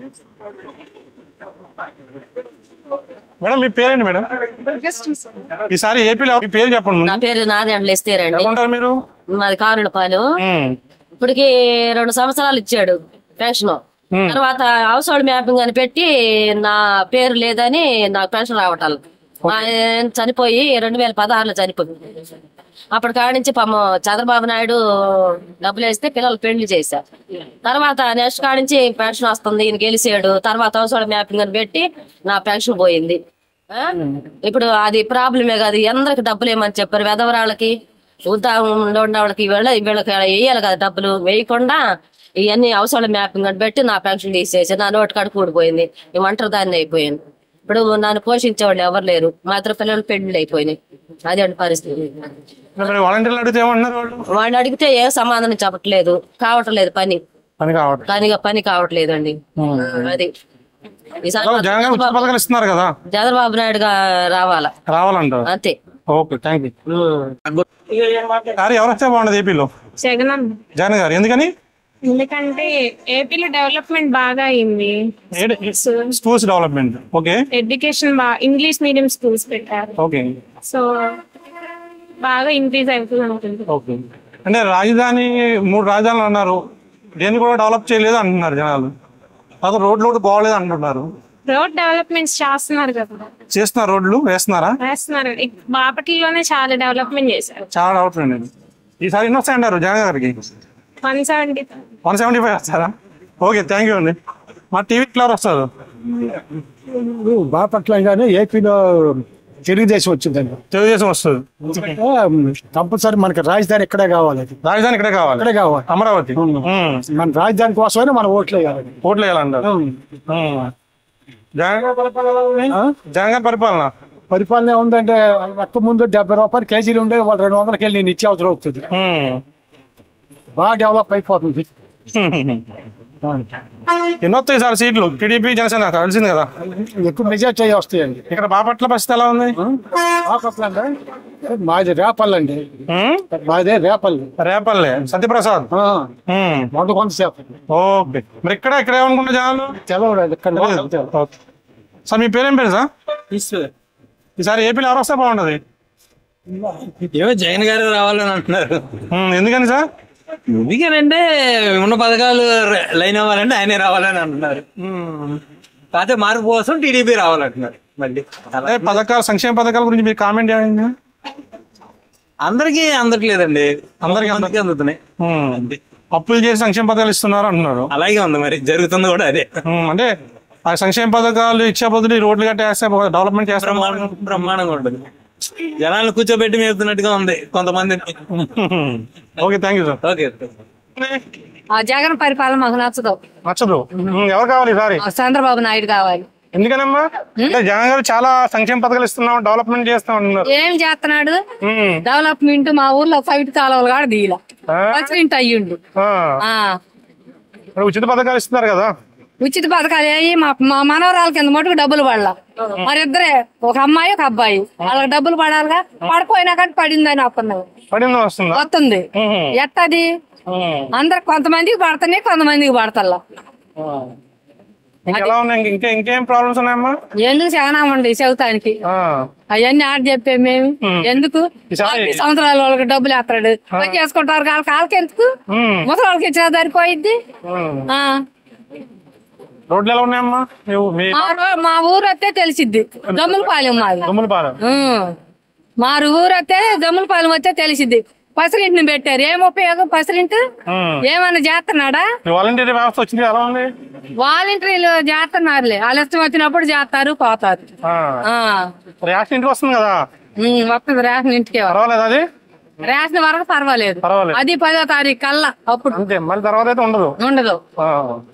మేడం మీ పేరేంటి మేడం ఈసారి ఏపీలో మీ పేరు చెప్పండి
నా
ముందు.
పేరు నారాయణ ఇస్తేరండి
ఎలా ఉంటారు మీరు
మాది కారులపాలు ఇప్పటికి రెండు సంవత్సరాలు ఇచ్చాడు పెన్షన్ తర్వాత హౌస్ హోల్డ్ మ్యాపింగ్ అని పెట్టి నా పేరు లేదని నాకు పెన్షన్ రావటాలు మా ఆయన చనిపోయి రెండు వేల పదహారులో చనిపోయింది అప్పటి కాడి నుంచి పాపం చంద్రబాబు నాయుడు డబ్బులు వేస్తే పిల్లలు పెళ్లి చేశారు తర్వాత నెక్స్ట్ కాడి నుంచి పెన్షన్ వస్తుంది ఈయన గెలిచాడు తర్వాత హౌస్ హోల్డ్ మ్యాపింగ్ అని పెట్టి నా పెన్షన్ పోయింది ఆ? ఇప్పుడు అది ప్రాబ్లమే కాదు అందరికి డబ్బులు ఏమని చెప్పారు వెదవరాళ్ళకి ఉద్యోగం ఉన్న వాళ్ళకి వీళ్ళ వీళ్ళకి వేయాలి కదా డబ్బులు వేయకుండా ఇవన్నీ అవసరాల మ్యాపింగ్ అని పెట్టి నా పెన్షన్ తీసేసి నా నోటి కాడ కూడిపోయింది ఈ ఒంటరి దాన్ని అయిపోయాను ఇప్పుడు నన్ను పోషించే వాళ్ళు ఎవరు లేరు మా ఇద్దరు పిల్లలు పెళ్లి అయిపోయినాయి అదే పరిస్థితి
మరి వాలంటీర్లు అడిగితే ఏమంటున్నారు వాళ్ళు
వాడిని అడిగితే ఏ సమాధానం చెప్పట్లేదు కావట్లేదు పని
పని కావట్లేదు
పని పని కావట్లేదు అండి అది ఈసారి
హలో, జగన్ గారు ఉచిత పథకాలు ఇస్తున్నారు కదా
చంద్రబాబు నాయుడు గా రావాలా
రావాలంటారు
అంతే
ఓకే థ్యాంక్ యూ సార్ ఎవరు వస్తే బాగుండదు ఏపీలో
జగన్ అన్న.
జగన్ గారు ఎందుకని
ఎందుకంటే ఏపీలో డెవలప్మెంట్ బాగా అయింది
స్కూల్స్ డెవలప్మెంట్ ఓకే
ఎడ్యుకేషన్ బాగా ఇంగ్లీష్ మీడియం స్కూల్స్ పెట్టారు
ఓకే
సో బాగా ఇంక్రీజ్ అవుతుంది అనుకుంటుంది
ఓకే అంటే రాజధాని మూడు రాజధానులు అన్నారు దేన్ని కూడా డెవలప్ చేయలేదు అంటున్నారు జనాలు అక్కడ రోడ్లు కూడా బాగోలేదు అంటున్నారు
రోడ్ డెవలప్మెంట్స్ చేస్తున్నారు కదా
చేస్తున్నారు రోడ్లు వేస్తున్నారా
వేస్తున్నారు ఇక్- బాపట్లలోనే చాలా డెవలప్మెంట్ చేశారు
చాలా డెవలప్మెంట్ అండి ఈసారి ఎన్ని వస్తాయి అంటారు జగన్ గారికి
one seventy
one seventy five వస్తారా ఓకే థ్యాంక్ యూ అండి మా టీవీ క్లవర్ వస్తారు
బాపట్ల కానీ ఏపీలో తెలుగుదేశం వచ్చిందండి
తెలుగుదేశం వస్తుంది
కంపల్సరీ మనకి రాజధాని ఇక్కడే కావాలి
రాజధాని ఇక్కడే కావాలి
ఇక్కడే కావాలి
అమరావతి
మన రాజధాని కోసమే మనం ఓట్లు వేయాలి
ఓట్లు వేయాలంటారు జగన్ గారి పరిపాలన ఎలా ఉంది? జగన్ గారి పరిపాలన
పరిపాలన ఉందంటే అక్క ముందు డెబ్బై రూపాయలు కేజీలు ఉండే వాళ్ళు రెండు వందలకి వెళ్ళి నిత్యావసరం అవుతుంది బాగా డెవలప్ అయిపోతుంది
ఎన్ని వస్తాయి సార్ సీట్లు టీడీపీ జనసేన కలిసింది కదా
ఎక్కువ మెజార్టీ అయ్యి వస్తాయండి
ఇక్కడ బాపట్ల పరిస్థితి ఎలా ఉంది
బాపట్ల అంటే మాది రేపల్లి అండి మాదే రేపల్లి
రేపల్లె సత్యప్రసాద్
వంద కొంతసేపు
ఓకే మరి ఇక్కడ ఇక్కడ ఏమనుకుంటా జనాలు
తెలవలేదు ఇక్కడ
ఓకే. సార్ మీ పేరేం పేరు సార్ ఈసారి ఏపీలో ఎవరు వస్తే బాగుంటది
ఏమో జగన్ గారు రావాలని అంటున్నారు
ఎందుకని సార్
ఎందుకనంటే ఉన్న పథకాలు ర- లైన్ అవ్వాలంటే ఆయనే రావాలని అంటున్నారు కాకపోతే మార్పు కోసం టీడీపీ రావాలంటున్నారు మళ్ళీ
అదే పథకాలు సంక్షేమ పథకాల గురించి మీరు కామెంట్ చేయండి
అందరికీ అందట్లేదండి
అందరికీ
అందరికీ అందుతున్నాయి అంతే
అప్పులు చేసి సంక్షేమ పథకాలు ఇస్తున్నారు అంటున్నారు
అలాగే ఉంది మరి జరుగుతుంది కూడా అదే
ఉమ్, అంటే ఆ సంక్షేమ పథకాలు ఇచ్చే బదులు ఈ రోడ్లు గట్ట వేస్తే డెవలప్మెంట్ చేస్తాం
బ్రహ్మాండం- బ్రహ్మాండంగా ఉంటుంది జనాలను కూర్చోబెట్టి మేపుతున్నట్టుగా ఉంది కొంతమంది
okay thank you sir
okay
ఆ జగన్ పరిపాలన మాకు నచ్చదు
నచ్చదు ఉమ్, ఎవరు కావాలి ఈసారి
ఆ చంద్రబాబు నాయుడు కావాలి
ఎందుకనమ్మా అంటే జగన్ గారు చాలా సంక్షేమ పథకాలు ఇస్తున్నాం డెవలప్మెంట్ చేస్తాం అంటున్నారు
ఏం చేస్తున్నాడు డెవలప్మెంట్ మా ఊర్లో ఫైట్ కాలువలు కూడా దీల పచ్చింటి అయ్యిండు
ఆ,
ఆ,
మరి ఉచిత పథకాలు ఇస్తున్నారు కదా
ఉచిత పథకాలు అయ్యి మా మా మనవరాల కింద మటుకు డబ్బులు పడలా మరిద్దరే ఒక అమ్మాయి ఒక అబ్బాయి వాళ్ళకి డబ్బులు పడాలిగా పడిపోయినా కానీ పడిందని వస్తున్నది
పడింది వస్తుందా
వస్తుంది ఎట్టది అందరు కొంతమందికి పడుతున్నాయి కొంతమందికి పడతల్లా
ఇంకా ఎలా ఉన్నాయి ఇంక- ఇంకా ఇంకేం ప్రాబ్లమ్స్ ఉన్నాయమ్మా
ఎందుకు చాలా ఉండి చెబుతానికి అవన్నీ ఆడ చెప్పే మేము ఎందుకు నలభై సంవత్సరాల వాళ్ళకి డబ్బులు వేస్తాడు పని చేసుకుంటారు వాళ్ళకి వాళ్ళకి ఎందుకు ముసలి వాళ్ళకి ఇచ్చిన సరిపోయిద్ది ఆ.
రోడ్లు ఎలా ఉన్నాయమ్మా నువ్వు మీ
మా రో- మా ఊరు వస్తే తెలిసిద్ది జమ్ములపాలెం మాది
తుమ్మలపాలెం
ఉం. మా ఊరు వస్తే జమ్ములపాలెం వస్తే తెలిసిద్ది పసరింటిని పెట్టారు ఏం ఉపయోగం పసరింటి ఏమన్నా చేస్తున్నాడా
వాలంటీర్ వ్యవస్థ వచ్చింది ఎలా ఉంది
వాలంటీర్లు చేస్తున్నారులే వాళ్ళ ఇష్టం వచ్చినప్పుడు చేస్తారు పోతారు
ఆ.
ఆ.
రేషన్ ఇంటికి వస్తుంది కదా
ఉం, వస్తుంది రేషన్ ఇంటికి
పర్వాలేదు అది
రేషన్ వరకు పర్వాలేదు
పర్వాలేదు.
అది పదో తారీఖు కల్లా అప్పుడు
అంతే మళ్ళీ తర్వాత అయితే ఉండదు
ఉండదు
ఆ.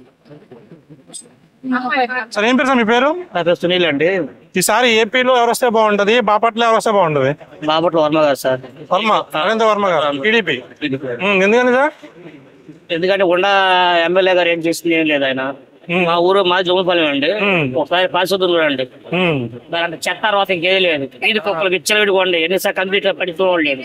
సరే ఏం పేరు సార్ మీ పేరు
సునీల్ అండి
ఈసారి ఏపీలో ఎవరు వస్తే బాగుంటది బాపట్ల ఎవరు వస్తే బాగుంటది
బాపట్ల వర్మ గారు సార్
వర్మ నరేంద్ర వర్మ గారు టీడీపీ ఎందుకని సార్
ఎందుకంటే ఉండ ఎమ్మెల్యే గారు ఏం చేసింది ఏం లేదు ఆయన మా ఊరు మా జోమపాలెం అండి ఒకసారి పారిశుద్ధం కూడా అండి దాని చెత్త తర్వాత ఇంకేది లేదు వీధి కుక్కలకి ఇచ్చలవిడికోండి ఎన్నిసార్లు కంప్లీట్ పడితో లేదు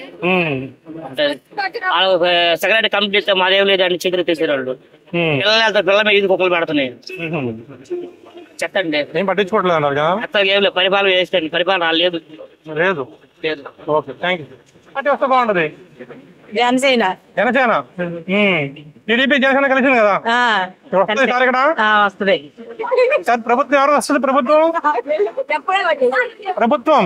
సెక్రటరీ కంప్లీట్ చేస్తే మాదేం లేదు అని చేతులు తీసేవాళ్ళు పిల్లలు వెళ్తారు పిల్లల మీద ఈది కుక్కలు పెడుతున్నాయి చెత్త అండి
ఏం పట్టించుకోవట్లేదు అన్నారు కదా
చెత్త ఏం లేదు పరిపాలన చేస్తాండి పరిపాలన లేదు
లేదు
లేదు
ఓకే థ్యాంక్ యూ పార్టీ వస్తే బాగుంటది
జనసేన
జనసేన టీడీపీ జనసేన కలిసింది కదా వస్తుంది సార్ ఇక్కడ
వస్తుంది
సార్ ప్రభుత్వం ఎవరు వస్తుంది ప్రభుత్వం ప్రభుత్వం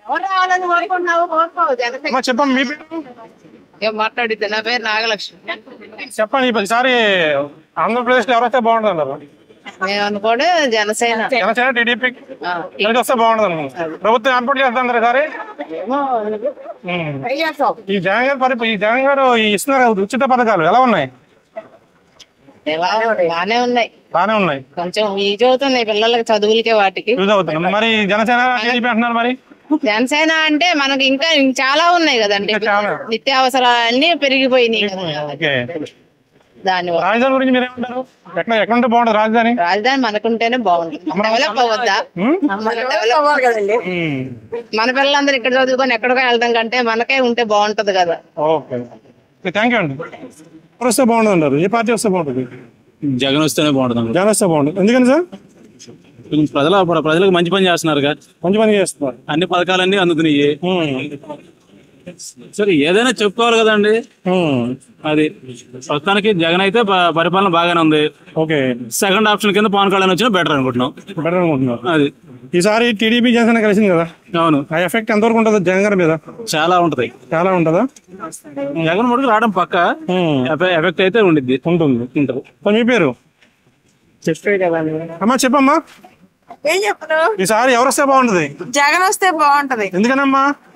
అమ్మా చెప్పండి మీ పేరు
ఏం మాట్లాడితే నా పేరు నాగలక్ష్మి
చెప్పండి ఈసారి ఆంధ్రప్రదేశ్ లో ఎవరు వస్తే బాగుంటుంది అన్నారు
మేము అనుకోండి జనసేన
జనసేన టీడీపీ కలిసి వస్తే బాగుంటుంది అనుకుంటున్నాను. ప్రభుత్వం ఏర్పాటు చేస్తాను ఈసారి ఈ జగన్ గారు పరిప- ఈ జగన్ గారు ఈ ఇస్తున్నారు కదా ఉచిత పథకాలు ఎలా ఉన్నాయి
బాగానే ఉన్నాయి
బాగానే ఉన్నాయి
కొంచెం యూజ్ అవుతున్నాయి పిల్లలకి చదువులకి వాటికి
యూజ్ అవుతుంది మరి జనసేన టీడీపీ అంటున్నారు మరి
జనసేన అంటే మనకి ఇంకా చాలా ఉన్నాయి కదండి నిత్యావసరాలన్నీ పెరిగిపోయినాయి కదా
ఓకే
దాని
రాజధాని గురించి మీరు ఏమంటారు ఎట్లా ఎక్కడ ఉంటే బాగుంటుంది రాజధాని
రాజధాని మనకుంటేనే బాగుంటుంది డెవలప్ అవ్వద్దా మన డెవలప్ కదండి మన పిల్లలందరూ ఇక్కడ చదువుకొని ఎక్కడికో వెళ్దాం కంటే మనకే ఉంటే బాగుంటది కదా
ఓకే థ్యాంక్ యూ అండి ఎవరు వస్తే బాగుంటుంది అంటారు ఏ పార్టీ వస్తే బాగుంటుంది
జగన్ వస్తేనే బాగుంటుంది
జగన్ వస్తే బాగుంటుంది ఎందుకని సార్
కొంచెం ప్రజల ప్రజలకు మంచి పని చేస్తున్నారు
మంచి పని చేస్తున్నారు
అన్ని పథకాలన్నీ అందుతున్నాయి సరే ఏదైనా చెప్పుకోవాలి కదండి అది ప్రస్తుతానికి జగన్ అయితే ప- పరిపాలన బాగానే ఉంది
ఓకే
సెకండ్ ఆప్షన్ కింద పవన్ కళ్యాణ్ వచ్చినా బెటర్ అనుకుంటున్నాం
బెటర్ అనుకుంటున్నారు
అది
ఈసారి టీడీపీ జనసేన కలిసింది కదా
అవును
ఆ ఎఫెక్ట్ ఎంతవరకు ఉంటుంది జగన్ గారి మీద
చాలా ఉంటది
చాలా ఉంటుందా
జగన్ ముడుకు రావడం పక్క ఎఫెక్ట్ అయితే ఉండిద్ది
ఉంటుంది
ఉంటుంది
మరి మీ పేరు అమ్మా చెప్పమ్మా
ఏం చెప్పను
ఈసారి ఎవరు వస్తే బాగుంటది
జగన్ వస్తే బాగుంటది
ఎందుకనమ్మా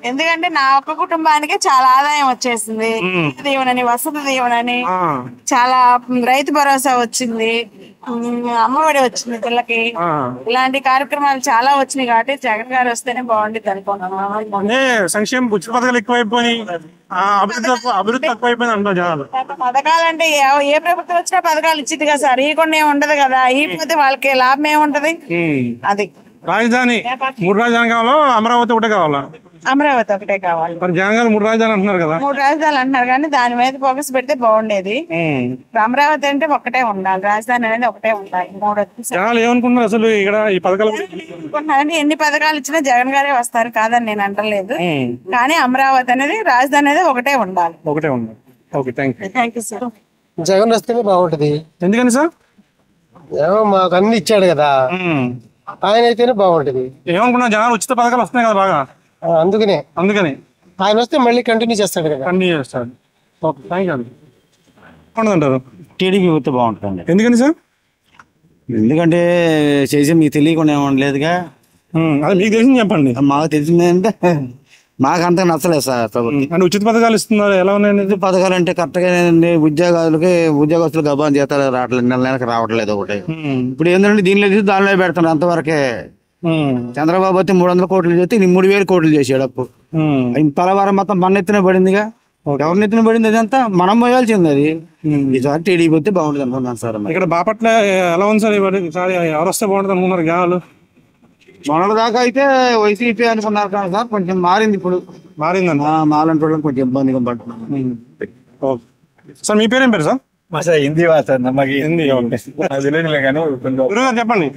ఎందుకంటే నా ఒక్క కుటుంబానికి చాలా ఆదాయం వచ్చేసింది దీవెనని వసతి దీవెనని చాలా మ్, రైతు భరోసా వచ్చింది మ్, అమ్మఒడి వచ్చింది పిల్లకి ఇలాంటి కార్యక్రమాలు చాలా వచ్చినాయి కాబట్టి జగన్ గారు వస్తేనే బాగుండిద్ది అనుకుంటున్నాను
అంటే సంక్షేమ ఉచిత పథకాలు ఎక్కువైపోయి ఆ, అభివృద్ధి తక్కువ అభివృద్ధి తక్కువైపోయింది అంటారు జనాలు
పథకాలంటే ఏ- ఏ ప్రభుత్వం వచ్చినా పథకాలు ఇచ్చింది కదా సార్ ఈ కొన్ని ఏమి ఉండదు కదా ఈ పోతే వాళ్ళకి లాభం ఏముంటది అది
రాజధాని మూడు రాజధాని కావాలా అమరావతి ఒకటే కావాలా
అమరావతి ఒకటే కావాలి
మరి జగన్ గారు మూడు రాజధాని అంటున్నారు కదా
మూడు రాజధానులు అంటున్నారు కానీ దాని మీద ఫోకస్ పెడితే బాగుండేది ఇప్పుడు అమరావతి అంటే ఒకటే ఉండాలి రాజధాని అనేది ఒకటే ఉండాలి మూడు వచ్చేసి
జనాలు ఏమనుకుంటున్నారు అసలు ఇక్కడ ఈ పథకాల గురించి?
అనుకుంటున్నానంటే ఎన్ని పథకాలు ఇచ్చినా జగన్ గారే వస్తారు కాదని నేను అంటలేదు
ఉమ్,
కానీ అమరావతి అనేది రాజధాని అనేది ఒకటే ఉండాలి
ఒకటే ఉంది okay thank you
thank you sir
Jagan వస్తేనే బాగుంటది
ఎందుకని సార్
ఏమో మాకు అన్ని ఇచ్చాడు కదా ఆయన అయితేనే బాగుంటది
ఏమనుకున్నా జనాలు ఉచిత పథకాలు వస్తున్నాయి కదా బాగా
ఆ, అందుకనే
అందుకని
ఆయన వస్తే మళ్ళీ కంటిన్యూ చేస్తాడు కదా
అన్ని చేస్తాడు ఓకే థ్యాంక్ యూ బాగుంటుందంటారు
టీడీపీ వస్తే బాగుంటుంది
ఎందుకని సార్
ఎందుకంటే చేసి మీకు తెలియకుండా ఏమన్నా లేదుగా
అదే మీకు తెలిసింది చెప్పండి
మాకు తెలిసింది అంటే మాకు అంత నచ్చలేదు సార్ ప్రభుత్వం
అంటే ఉచిత పథకాలు ఇస్తున్నారు ఎలా ఉన్నాయండి
ఉచిత పథకాలు అంటే కరెక్ట్గా ఏంటంటే ఉద్యోగాలకి ఉద్యోగస్తులు గబాన్ జీతాలు రావట్లేదు నెల నెలకు రావట్లేదు ఒకటి ఇప్పుడు ఏంటంటే దీనిలో తీసి దానిలో పెడుతున్నారు అంతవరకే చంద్రబాబు అయితే మూడు వందల కోట్లు చేస్తే ఈయన మూడు వేలు కోట్లు చేసాడు అప్పు ఆయన తలవారం మొత్తం మన ఎత్తున పడిందిగా ఎవరిని ఎత్తున పడింది అదంతా మనం పోయాల్సింది అది ఈసారి టీడీపీ వస్తే బాగుంటుంది అనుకున్నాను సార్ మరి.
ఇక్కడ బాపట్ల ఎలా ఉంది సార్ ఈసారి ఎవరు వస్తే బాగుంటుంది అనుకున్నారు జనాలు
మొన్నటి దాకా అయితే వైసీపీ అనుకున్నారు కానీ సార్ కొంచెం మారింది ఇప్పుడు
మారిందండి
మాలంటి వాళ్ళకి కొంచెం ఇబ్బందిగా పడుతున్నాం
ఓకే సార్ మీ పేరేం పేరు సార్
మాసా హిందీ భాష నమ్మకి
హిందీ ఓకే
నాకు తెలియదులే కానీ కొంచెం
గురుగారు చెప్పండి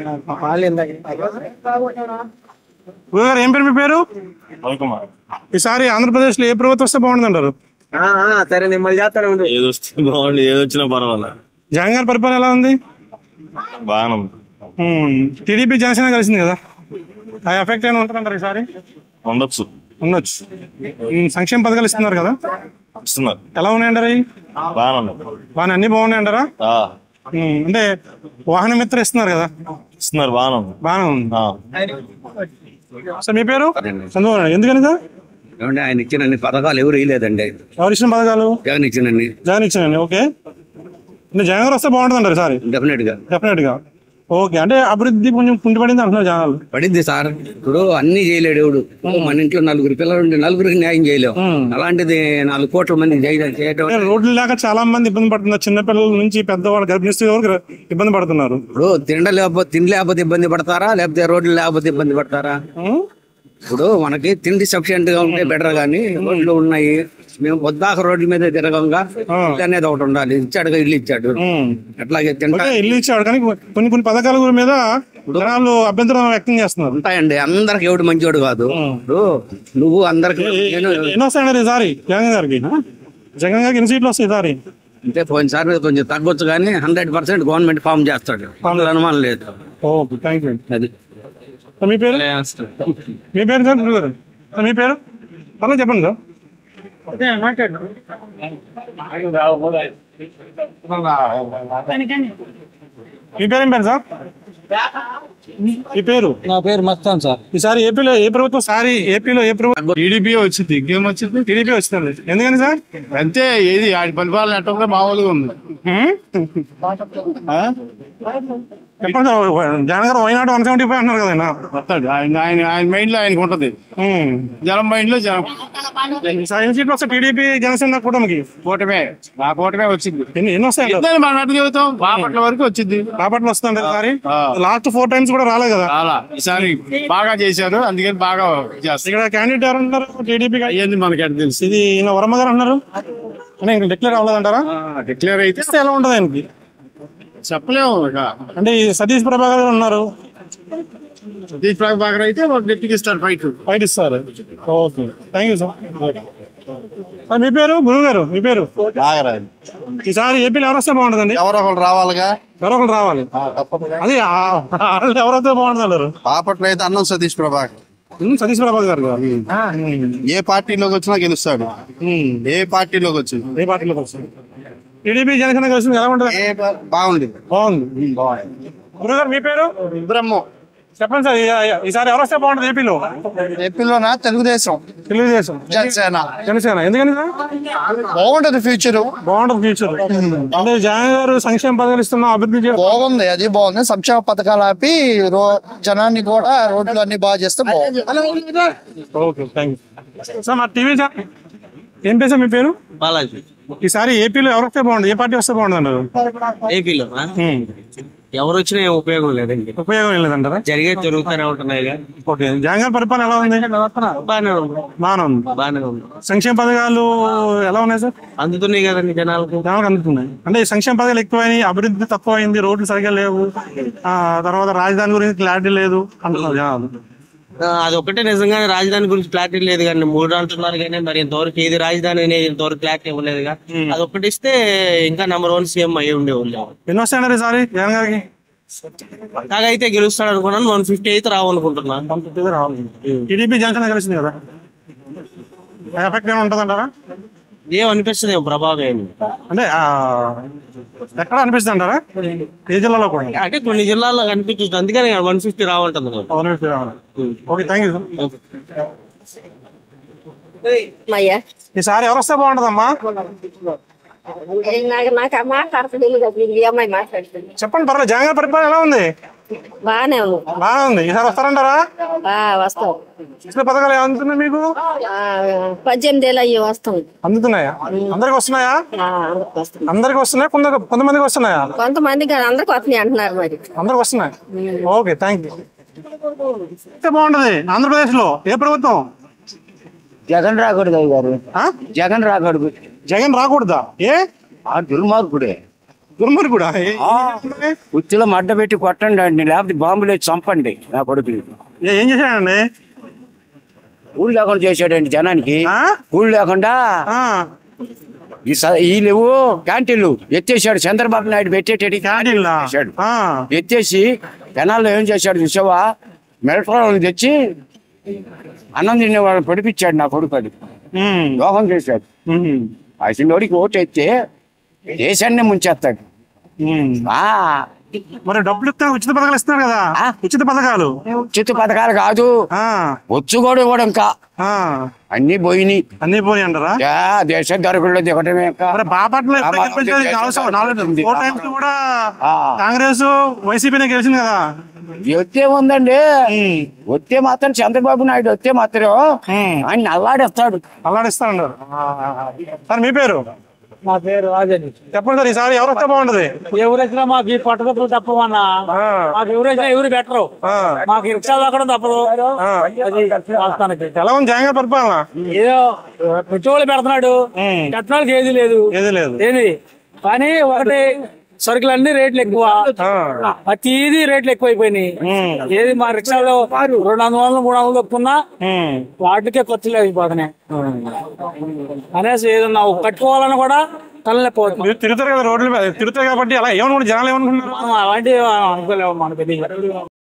గురుగారు ఏం పేరు మీ పేరు
రవికుమార్
ఈసారి ఆంధ్రప్రదేశ్ లో ఏ ప్రభుత్వం వస్తే బాగుంటుంది అంటారు
సరే మిమ్మల్ని చేస్తాను ఉండు.
ఏది వస్తే బాగుంది ఏది వచ్చినా పర్వాలే
జగన్ గారి పరిపాలన ఎలా ఉంది
బాగానే ఉంది
టీడీపీ జనసేన కలిసింది కదా ఆ ఎఫెక్ట్ అయినా ఉంటుందంటారు ఈసారి
ఉండొచ్చు
ఉండొచ్చు ఉమ్, సంక్షేమ పథకాలు ఇస్తున్నారు కదా
ఇస్తున్నారు
ఎలా ఉన్నాయంటారు అవి
బాగానే ఉంది
బాగా అన్ని బాగున్నాయంటారా
ఆ,
ఉమ్, అంటే వాహన మిత్ర ఇస్తున్నారు కదా
ఇస్తున్నారు బాగానే ఉంది
బాగానే ఉంది
ఆ.
సార్ మీ పేరు చంద్రబాబు ఎందుకని సార్
ఏమంటే ఆయన ఇచ్చిన అన్ని పథకాలు ఎవరు ఇవ్వలేదండి
ఎవరు ఇచ్చిన పథకాలు
జగన్ ఇచ్చినన్ని
జగన్ ఇచ్చానండి ఓకే అంటే జగన్ గారు వస్తే బాగుంటుంది అంటారు సార్
డెఫినెట్ గా
డెఫినెట్ గా ఓకే అంటే అభివృద్ధి కొంచెం కుంటిపడింది అంటున్నారు జనాలు
పడింది సార్ ఇప్పుడు అన్ని చేయలేడు ఎవడు మన ఇంట్లో నలుగురు పిల్లలు ఉంటే నలుగురికి న్యాయం చేయలేవు అలాంటిది నాలుగు కోట్ల మంది చేయ- చేయడం
అంటే రోడ్లు లేక చాలా మంది ఇబ్బంది పడుతున్నారు చిన్నపిల్లల నుంచి పెద్దవాళ్ళు గర్భిణీ స్త్రీల వరకు ఇబ్బంది పడుతున్నారు
ఇప్పుడు తిండ లేకపోతే తిండి లేకపోతే ఇబ్బంది పడతారా లేకపోతే రోడ్లు లేకపోతే ఇబ్బంది పడతారా ఇప్పుడు మనకి తిండి సఫిషియెంట్ గా ఉంటే బెటర్ గానీ రోడ్లు ఉన్నాయి మేము వద్దాక రోడ్ల మీద తిరగంగా ఇల్లు అనేది ఒకటి ఉండాలి ఇచ్చాడుగా ఇల్లు ఇచ్చాడు అట్లాగే తింటా
ఓకే ఇల్లు ఇచ్చాడు కానీ కొన్ని కొన్ని పథకాల గురి మీద జనాలు అభ్యంతరం వ్యక్తం చేస్తున్నారు
ఉంటాయండి అందరికి ఎవడు మంచివాడు కాదు ఇప్పుడు నువ్వు అందరికి నేను
ఎన్ని వస్తాయండి ఈసారి జగన్ గారికి జగన్ గారికి ఎన్ని సీట్లు వస్తాయి ఈసారి
అంటే పోయినసారి కొంచెం తగ్గొచ్చు కానీ హండ్రెడ్ పర్సెంట్ గవర్నమెంట్ ఫామ్ చేస్తాడు అందులో అనుమానం లేదు
ఓకే థ్యాంక్ యూ
అది
మీ పేరు మీ పేరు సార్ గురువు గారు సార్, మీ పేరు పర్లేదు చెప్పండి సార్ మీ పేరు ఏం పేరు సార్ మీ పేరు
నా పేరు మస్తాన్ సార్
ఈసారి ఏపీలో ఏ ప్రభుత్వం సారి ఏపీలో ఏ ప్రభుత్వం
టీడీపీ వచ్చింది ఇంకేం వచ్చింది
టీడీపీ వచ్చింది ఎందుకని సార్
అంతే ఏది ఆడి పరిపాలన ఎట్లా మామూలుగా ఉంది ఆ?
చెప్పండి సార్ జగన్ గారు వైనాడు వన్ సెవెంటీ ఫైవ్ అన్నారు కదా ఆయన
వస్తాడు ఆయన ఆయన ఆయన మైండ్ లో ఆయనకు ఉంటది జనం మైండ్ లో జనం
ఈసారి ఎన్ని సీట్లు వస్తాయి టీడీపీ జనసేన కూటమికి
కూటమే ఆ కూటమే వచ్చింది
ఎన్ని ఎన్ని వస్తాయి
ఇద్దరు మనం అట్లా చెబుతాం బాపట్ల వరకు వచ్చింది
బాపట్ల వస్తుంది ఈసారి లాస్ట్ ఫోర్ టైమ్స్ కూడా రాలేదు కదా
చాలా ఈసారి బాగా చేశారు అందుకని బాగా చేస్తారు
ఇక్కడ క్యాండిడేట్ ఎవరు అంటారు టీడీపీ
అయ్యింది మనకి ఎట్లా తెలుసు
ఇది ఈయన వర్మ గారు అన్నారు అంటే ఇంకా డిక్లేర్ అవ్వలేదంటారా
డిక్లేర్ అయితే
ఇస్తే ఎలా ఉంటది ఆయనకి
చెప్పలేము ఇక
అంటే ఈ సతీష్ ప్రభాకర్ గారు ఉన్నారు
సతీష్ ప్రభాకర్ అయితే ఒక గట్టికి ఇస్తారు ఫైట్
ఫైట్ ఇస్తారు okay thank you sir sir, మీ పేరు గురువు గారు మీ పేరు ఈసారి ఏపీలో ఎవరు వస్తే బాగుంటుందండి
ఎవరో ఒకరు రావాలిగా
ఎవరో ఒకరు రావాలి అది ఆ- వాళ్ళు ఎవరైతే బాగుంటుంది అన్నారు
బాపట్ల అయితే అన్నం సతీష్ ప్రభాకర్
ఉమ్, సతీష్ ప్రభాకర్ గారు
ఏ పార్టీలోకి వచ్చినా గెలుస్తాడు ఏ పార్టీలోకి వచ్చింది
ఏ పార్టీలోకి వస్తుంది టీడీపీ జనసేన కలిసి ఎలా ఉంటుంది
బాగుంది
బాగుంది గురువు గారు మీ పేరు
బ్రహ్మం
చెప్పండి సార్ ఈ- ఈసారి ఎవరు వస్తే బాగుంటుంది ఏపీలో
ఏపీలోనా తెలుగుదేశం
తెలుగుదేశం
జనసేన
జనసేన ఎందుకని సార్
బాగుంటది ఫ్యూచర్
బాగుంటుంది ఫ్యూచర్ అంటే జగన్ గారు సంక్షేమ పథకాలు ఇస్తున్న అభివృద్ధి చే-
బాగుంది అది బాగుంది సంక్షేమ పథకాలు ఆపి రో జనాన్ని కూడా రోడ్లు అన్ని బాగా చేస్తే బాగుంది
ఓకే థ్యాంక్ యూ సార్ మా టీవీ సార్ ఏం పేరు సార్ మీ పేరు
బాలాజీ
ఈసారి ఏపీలో ఎవరు వస్తే బాగుంటుంది ఏ పార్టీ వస్తే బాగుంటుంది అంటారు
ఏపీలో ఎవరు వచ్చినా ఏం ఉపయోగం లేదండి
ఉపయోగం ఏం లేదంటారా
జరిగే జరుగుతూనే ఉంటున్నాయి
ఓకే జగన్ గారి పరిపాలన ఎలా ఉంది
బాగానే ఉంది
బాగానే ఉంది
బాగానే ఉంది
సంక్షేమ పథకాలు ఎలా ఉన్నాయి సార్
అందుతున్నాయి కదండి జనాలకు
జనాలకు అందుతున్నాయి అంటే ఈ సంక్షేమ పథకాలు ఎక్కువైనాయి అభివృద్ధి తక్కువైంది రోడ్లు సరిగా లేవు ఆ తర్వాత రాజధాని గురించి క్లారిటీ లేదు అంటున్నారు జనాలు
ఆ, అది ఒకటే నిజంగానే రాజధాని గురించి క్లారిటీ లేదు కానీ మూడు అంటున్నారు కానీ మరి ఇంతవరకు ఏది రాజధాని అనేది ఇంతవరకు క్లారిటీ ఇవ్వలేదుగా అది ఒకటి ఇస్తే ఇంకా నెంబర్ వన్ సీఎం అయ్యి ఉండేవాళ్ళు
ఎన్ని వస్తాయన్నారు ఈసారి జగన్ గారికి
నాకైతే గెలుస్తాడు అనుకున్నాను వన్ ఫిఫ్టీ అయితే రావాలనుకుంటున్నా
టీడీపీ జనసేన కలిసింది కదా ఎఫెక్ట్ ఏమైనా ఉంటుందంటారా
ఏం అనిపిస్తుంది ఏం ప్రభావం ఏమి
అంటే ఆ, ఎక్కడ అనిపిస్తుంది అంటారా ఏ జిల్లాలో కూడా
అంటే కొన్ని జిల్లాల్లో కనిపించదు అందుకని వన్ ఫిఫ్టీ రావంటుంది నాకు.
వన్ ఫిఫ్టీ రావాలి ఓకే థ్యాంక్ యూ
అయ్యా
ఈసారి ఎవరు వస్తే బాగుంటుందమ్మా
నాకు నాకు ఆ మాట్లాడుతుంది ఈ అమ్మాయి మాట్లాడుతుంది
చెప్పండి పర్లేదు జగన్ గారి పరిపాలన ఎలా ఉంది
బాగానే ఉంది
బాగా ఉంది ఈసారి వస్తారంటారా
ఆ, వస్తాం
ఇచ్చిన పథకాలు ఏమైనా అందుతున్నాయి మీకు
ఆ, పద్దెనిమిది ఏళ్ళు అయ్యి వస్తాం
అందుతున్నాయా అందరికి వస్తున్నాయా
ఆ, వస్తాం.
అందరికి వస్తున్నాయా కొంత కొంతమందికి వస్తున్నాయా
కొంతమంది కాదు అందరికి వస్తున్నాయి అంటున్నారు మరి
అందరికి వస్తున్నాయి ఓకే థ్యాంక్ యూ అయితే బాగుంటది ఆంధ్రప్రదేశ్ లో ఏ ప్రభుత్వం
జగన్ రాకూడదు అయ్య గారు జగన్ రాకూడదు
జగన్ రాకూడదా ఏ
ఆ దుర్మార్గుడే
దుర్మార్గుడా ఏ-
ఉత్తిలో మడ్డ పెట్టి కొట్టండి అండి లేకపోతే బాంబులు వేసి చంపండి నా కొడుకు
ఏ- ఏం చేశాడండి
ఊళ్ళు లేకుండా చేశాడండి జనానికి ఊళ్ళు లేకుండా ఈ స- ఈ లేవు క్యాంటీన్లు ఎత్తేసాడు చంద్రబాబు నాయుడు పెట్టేటట్టు క్యాంటీన్లు ఎత్తేసాడు ఎత్తేసి జనాల్లో ఏం చేశాడు విషవా మెట్రోలను తెచ్చి అన్నం తినే వాళ్ళని పొడిపించాడు నా కొడుకు అది దోహం చేశాడు అసలు ఓటు ఎత్తే దేశాన్ని ముంచేస్తాడు ఆ
మరి డబ్బులు ఇస్తే ఉచిత పథకాలు ఇస్తున్నారు కదా ఉచిత పథకాలు
ఉచిత పథకాలు కాదు వచ్చు కూడా ఇవ్వడం ఇంకా అన్ని పోయినాయి
అన్ని పోయి అంటారా
దేశ ధరకుల్లో దిగటమే
బాపట్ల ఎప్పుడు గెలిపించారు? ఇది అవసరం. నాలుగు ఫోర్ టైమ్స్ కూడా కాంగ్రెస్ వైసీపీనే గెలిచింది కదా
వస్తే ఉందండి వస్తే మాత్రం చంద్రబాబు నాయుడు వస్తే మాత్రం ఆయన అల్లాడేస్తాడు
అల్లాడిస్తాడు సార్ మీ పేరు
నా పేరు రాజని
చెప్పండి సార్ ఈసారి ఎవరు వస్తే బాగుంటది
ఎవరు వచ్చినా మాకు ఈ పట్టుదప్పులు తప్పవన్నా మాకు ఎవరు వచ్చినా ఎవరు బెటరు మాకు ఈ రిక్షాలు అక్కడ తప్పదు అది రాష్ట్రానికి
ఎలా ఉంది జగన్ గారి పరిపాలన
ఏదో పెట్రోల్ పెడుతున్నాడు పెట్రోల్కి ఏది లేదు
ఏది లేదు
ఏది కానీ ఒకటి సరుకులు అన్ని రేట్లు ఎక్కువ ప్రతిది రేట్లు ఎక్కువైపోయినాయి ఏది మా రిక్షాలో రెండు వందలు మూడు వందలు దొక్కున్నా వాటికే ఖర్చులు అయిపోతున్నాయి అనేసి ఏదన్నా కట్టుకోవాలని కూడా తలనొప్పి
మీరు తిరుగుతారు కదా రోడ్ల మీద తిరుగుతారు కాబట్టి అలా ఏమనుకుంటారు జనాలు ఏమనుకుంటున్నారు
అలాంటి అనుకోలేము మనకు తెలియదు